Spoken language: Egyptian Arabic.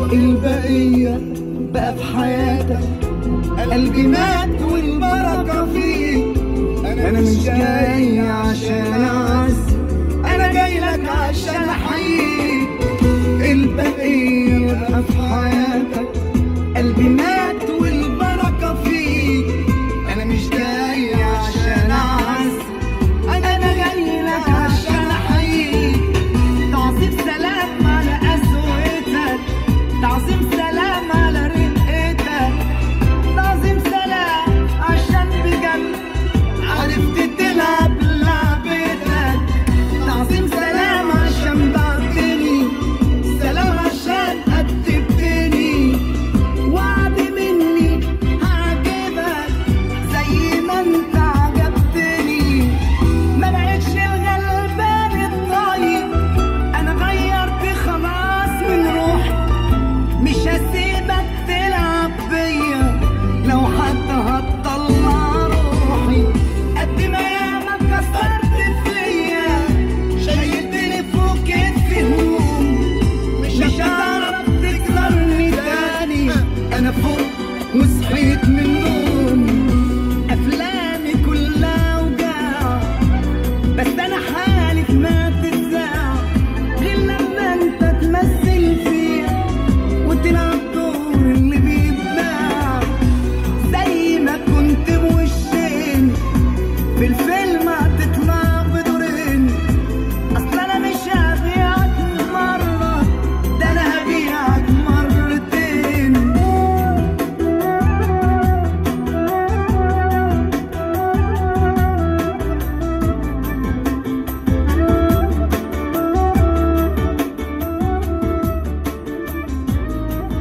البقية بقى في حياتك قلبي مات والبركة فيك أنا مش جاي عشان أعز أنا جاي لك عشان أحييك البقية بقى في حياتك قلبي مات والبركة فيك أنا مش جاي عشان أعز أنا جاي لك عشان أحييك تعظيم سلام على قسوتك تعظيم سلام على رقتك تعظيم سلام عشان بجد عرفت تلعب لعبتك تعظيم سلام عشان بعتني سلام عشان قدمتني وعد مني هعجبك زي ما انت عجبتني ما بقتش الغلبان الطيب انا غيرت خلاص من روحي مش هسيبك تلعب بيا لو حتى هتطلع روحي قد ما ياما كسرت فيا شيلتني فوق كتفي هموم مش هتعرف تكسرني تاني انا فوق وصحيت من النوم افلامي كلها وجع بس انا حالف ما تتزاع غير لما انت تمثل فيها وتلعب دور اللي بيتباع زي ما كنت بوشين في الفيلم